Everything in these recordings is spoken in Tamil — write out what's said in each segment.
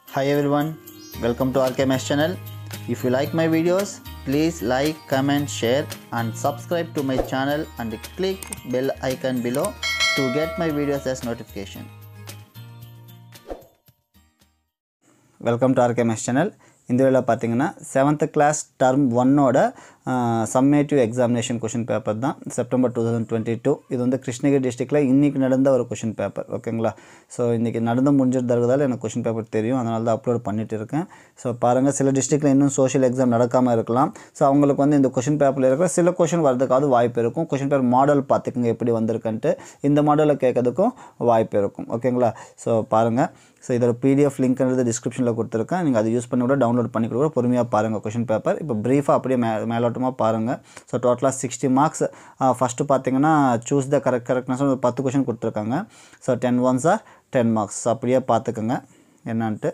Hi everyone, welcome to RKMS channel. If you like my videos, please like, comment, share and subscribe to my channel and click bell icon below to get my videos as notification. Welcome to RKMS channel இந்த வேலை பார்த்தீங்கன்னா செவன்த்து கிளாஸ் டர்ம் ஒன்னோட சம்மேட்டிவ் எக்ஸாமினேஷன் கொஷின் பேப்பர் தான் September two thousand twenty two இது வந்து கிருஷ்ணகிரி டிஸ்ட்ரிக்டில் இன்றைக்கி நடந்த ஒரு கொஷின் பேப்பர் ஓகேங்களா ஸோ இன்றைக்கி நடந்து முடிஞ்சிருந்தால் எனக்கு கொஷின் பேப்பர் தெரியும் அதனால தான் அப்லோட் பண்ணிட்டு இருக்கேன் ஸோ பாருங்கள் சில டிஸ்ட்ரிக்டில் இன்னும் சோஷியல் எக்ஸாம் நடக்காமல் இருக்கலாம் ஸோ அவங்களுக்கு வந்து இந்த கொஷின் பேப்பரில் இருக்கிற சில கொஷின் வரதுக்காவது வாய்ப்பு இருக்கும் கொஷின் பேப்பர் மாடல் பார்த்துக்குங்க எப்படி வந்திருக்குன்ட்டு இந்த மாடலில் கேட்கறதுக்கும் வாய்ப்பு இருக்கும் ஓகேங்களா ஸோ பாருங்கள் ஸோ இதோட பிடிஎஃப் லிங்க்ன்றது டிஸ்கிரிப்ஷனில் கொடுத்துருக்கேன் நீங்கள் அதை யூஸ் பண்ணி கூட டவுன்லோட் பண்ணி கூட பொறுமையாக பாருங்கள் கொஷின் பேப்பர் இப்போ ப்ரீஃபாக அப்படியே மே மேலோட்டமாக பாருங்கள் ஸோ டோட்டலாக சிக்ஸ்டி மார்க்ஸ் ஃபஸ்ட்டு பார்த்தீங்கன்னா சூஸ் த கரெக்ட் கரெக்ட்னஸ் ஒரு பத்து கொஷின் கொடுத்துருக்காங்க so ten ones are ten marks அப்படியே பார்த்துக்கோங்க என்னன்ட்டு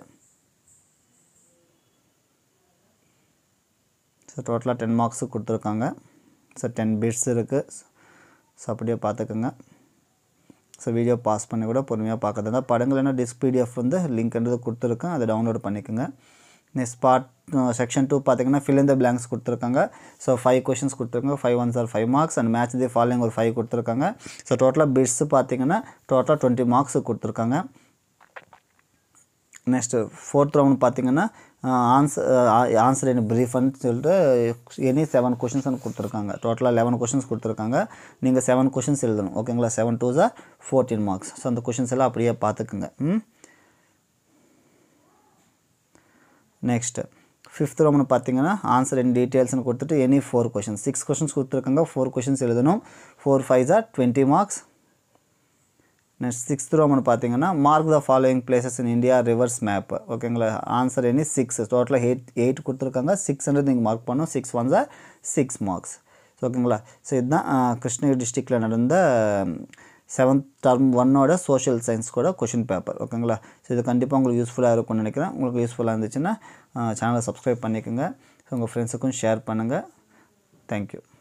ஸோ டோட்டலாக டென் மார்க்ஸு கொடுத்துருக்காங்க ஸோ டென் பிட்ஸ் இருக்குது ஸோ அப்படியே பார்த்துக்கோங்க ஸோ வீடியோ பாஸ் பண்ணி கூட பொறுமையாக பார்க்குறதா படங்கள் என்ன டிஸ்க் பிடிஎஃப் வந்து லிங்க்ன்றது கொடுத்துருக்கேன் அதை டவுன்லோட் பண்ணிக்கோங்க நெக்ஸ்ட் பார்ட் செக்ஷன் டூ பார்த்தீங்கன்னா ஃபில் இந்த பிளாங்க்ஸ் கொடுத்துருக்காங்க ஸோ ஃபைவ் கொஷின்ஸ் கொடுத்துருக்காங்க five ones are five marks and match the following ஒரு ஃபைவ் கொடுத்துருக்காங்க ஸோ டோட்டலாக பிட்ஸ் பார்த்தீங்கன்னா டோட்டலாக டுவெண்ட்டி மார்க்ஸ் கொடுத்துருக்காங்க நெக்ஸ்ட்டு ஃபோர்த் ரவுண்ட் பார்த்தீங்கன்னா ஆன்சர் ஆன்சர் என்ன ப்ரீஃப்னு சொல்லிட்டு எனி செவன் கொஷின்ஸ் கொடுத்துருக்காங்க டோட்டலாக லெவன் கொஷின்ஸ் கொடுத்துருக்காங்க நீங்கள் செவன் கொஷின்ஸ் எழுதணும் ஓகேங்களா seven two are fourteen marks so அந்த கொஷின்ஸ் எல்லாம் அப்படியே பார்த்துக்குங்க ம் நெக்ஸ்ட்டு ஃபிஃப்த் ரவுண்ட் பார்த்தீங்கன்னா ஆன்சர் இன் டீட்டெயில்ஸ்னு கொடுத்துட்டு any four questions six questions கொடுத்துருக்காங்க ஃபோர் கொஷின்ஸ் எழுதணும் four five are twenty marks next sixth roman பார்த்தீங்கன்னா mark the following places in India rivers map ஓகேங்களா ஆன்சர் எனி சிக்ஸ் டோட்டலாக எயிட் எயிட் கொடுத்துருக்காங்க சிக்ஸ் ஹண்ட்ரட் நீங்கள் மார்க் பண்ணணும் six one are six marks so ஓகேங்களா ஸோ இதுதான் கிருஷ்ணகிரி டிஸ்ட்ரிக்டில் நடந்த செவன்த் டர்ம் ஒன்னோட சோஷியல் சயின்ஸ் கூட கொஷின் பேப்பர் ஓகேங்களா ஸோ இது கண்டிப்பாக உங்களுக்கு யூஸ்ஃபுல்லாக இருக்கும்னு நினைக்கிறேன் உங்களுக்கு யூஸ்ஃபுல்லாக இருந்துச்சுன்னா சேனலை சப்ஸ்கிரைப் பண்ணிக்கோங்க ஸோ உங்கள் ஃப்ரெண்ட்ஸுக்கும் ஷேர் பண்ணுங்கள் தேங்க்யூ